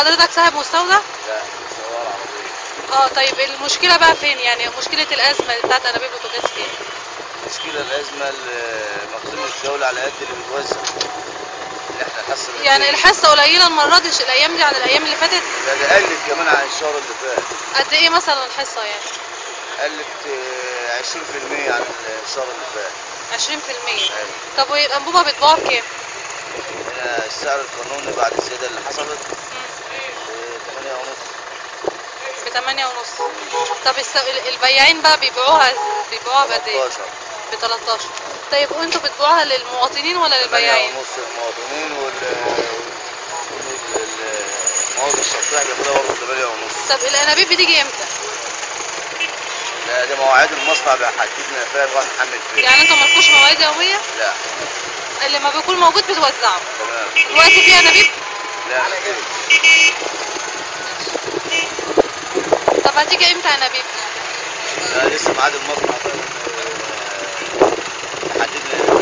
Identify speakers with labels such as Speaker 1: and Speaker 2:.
Speaker 1: حضرتك صاحب مستودع
Speaker 2: لا سواق عربية
Speaker 1: اه طيب المشكله بقى فين يعني مشكله الازمه بتاعت انابيب البوتاجاز فين
Speaker 2: المشكلة الأزمة ال- مخزون الدولة على قد اللي بتوزع اللي احنا حاسة
Speaker 1: يعني الحصه قليله المره دي الايام دي عن الايام اللي فاتت
Speaker 2: لا ده قلت كمان عن الشهر اللي فات
Speaker 1: قد ايه مثلا الحصه يعني
Speaker 2: قلت آه، 20% عن الشهر اللي فات
Speaker 1: 20%
Speaker 2: أيوة.
Speaker 1: طب والانبوبه بتباع بكام
Speaker 2: هنا السعر القانوني بعد الزيادة اللي حصلت ب 8 ونص
Speaker 1: ب 8 ونص طب الس- ال- البياعين بقى بيبيعوها بيبيعوها بقد ايه
Speaker 2: 13
Speaker 1: ب 13 طيب وانتوا بتبيعوها للمواطنين ولا
Speaker 2: 8
Speaker 1: للبياعين
Speaker 2: ونص المواطنين وال المواد الشرطية بياخدها برضه 8 ونص
Speaker 1: طب الانابيب بتيجي امتى
Speaker 2: لا ده مواعيد المصنع بيحدد لنا فيها نروح نحمل فيها
Speaker 1: يعني انتوا مالكوش مواعيد يوميه
Speaker 2: لا
Speaker 1: اللي ما بيكون موجود بتوزعه
Speaker 2: تمام
Speaker 1: دلوقتي في انابيب
Speaker 2: لا
Speaker 1: طب هتيجي امتى انابيب
Speaker 2: لا لسه ميعاد المصنع ده، آه، حددنا